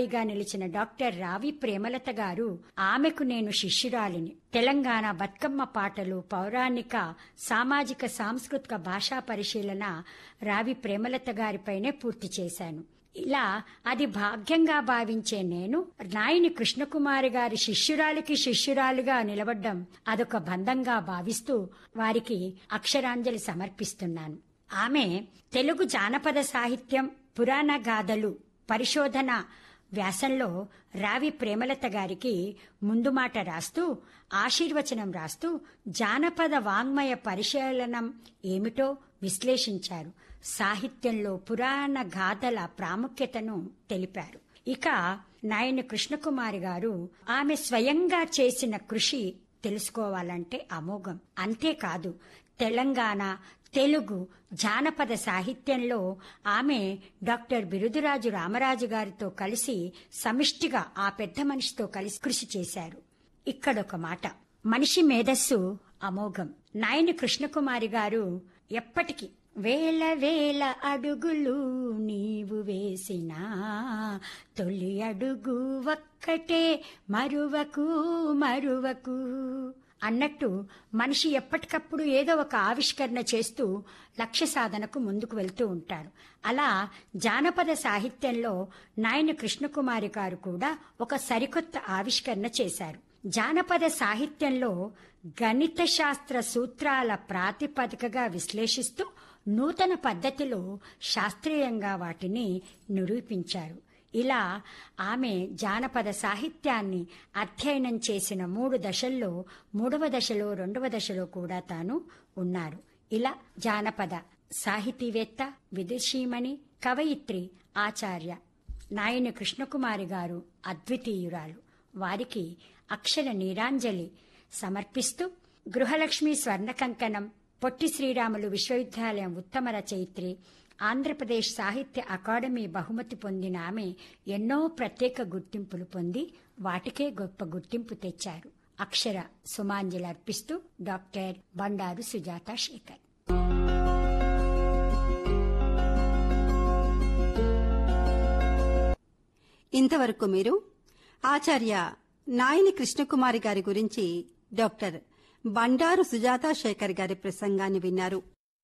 స్ఫూర్తిదాయిగా నిలిచిన డాక్టర్ రావి ప్రేమలత గారు ఆమెకు నేను శిష్యురాలిని తెలంగాణ బతుకమ్మ పాటలు పౌరాణిక సామాజిక సాంస్కృతిక భాషా పరిశీలన రావి ప్రేమలత గారిపైనే పూర్తి చేశాను ఇలా అది భాగ్యంగా భావించే నేను నాయని కృష్ణకుమారి గారి శిష్యురాలికి శిష్యురాలుగా నిలబడ్డం అదొక బంధంగా భావిస్తూ వారికి అక్షరాంజలి సమర్పిస్తున్నాను ఆమె తెలుగు జానపద సాహిత్యం పురాణ గాథలు పరిశోధన వ్యాసంలో రావి ప్రేమలత గారికి ముందు మాట రాస్తూ ఆశీర్వచనం రాస్తూ జానపద వాంగ్మయ పరిశీలనం ఏమిటో విశ్లేషించారు సాహిత్యంలో పురాణ గాథల ప్రాముఖ్యతను తెలిపారు ఇక నాయన కృష్ణకుమారి గారు ఆమె స్వయంగా చేసిన కృషి తెలుసుకోవాలంటే అమోఘం అంతేకాదు తెలంగాణ తెలుగు జానపద సాహిత్యంలో ఆమె డాక్టర్ బిరుదురాజు రామరాజు గారితో కలిసి సమిష్టిగా ఆ పెద్ద మనిషితో కలిసి కృషి చేశారు ఇక్కడొక మాట మనిషి మేధస్సు అమోఘం నాయని కృష్ణకుమారి గారు ఎప్పటికీ వేల వేల అడుగులు నీవు వేసిన తొలి అడుగు ఒక్కటే మరువకు మరువకు అన్నట్టు మనిషి ఎప్పటికప్పుడు ఏదో ఒక ఆవిష్కరణ చేస్తూ లక్ష్య సాధనకు ముందుకు వెళ్తూ ఉంటారు అలా జానపద సాహిత్యంలో నాయన కృష్ణకుమారి గారు కూడా ఒక సరికొత్త ఆవిష్కరణ చేశారు జానపద సాహిత్యంలో గణిత శాస్త్ర సూత్రాల ప్రాతిపదికగా విశ్లేషిస్తూ నూతన పద్ధతిలో శాస్త్రీయంగా వాటిని నిరూపించారు ఇలా ఆమె జానపద సాహిత్యాన్ని అధ్యయనం చేసిన మూడు దశల్లో మూడవ దశలో రెండవ దశలో కూడా తాను ఉన్నారు ఇలా జానపద సాహితీవేత్త విదుషీమణి కవయిత్రి ఆచార్య నాయని కృష్ణకుమారి గారు అద్వితీయురాలు వారికి అక్షర నీరాంజలి సమర్పిస్తూ గృహలక్ష్మి స్వర్ణ కంకణం పొట్టి శ్రీరాములు విశ్వవిద్యాలయం ఉత్తమ రచయిత్రి ఆంధ్రప్రదేశ్ సాహిత్య అకాడమీ బహుమతి పొందిన ఆమె ఎన్నో ప్రత్యేక గుర్తింపులు పొంది వాటికే గొప్ప గుర్తింపు తెచ్చారు అక్షర సుమాంజలి అర్పిస్తూ డాక్టర్ బండారు సుజాత శేఖర్ ఇంతవరకు మీరు ఆచార్య నాయని కృష్ణకుమారి గారి గురించి డాక్టర్ బండారు సుజాతా శేఖర్ గారి ప్రసంగాన్ని విన్నారు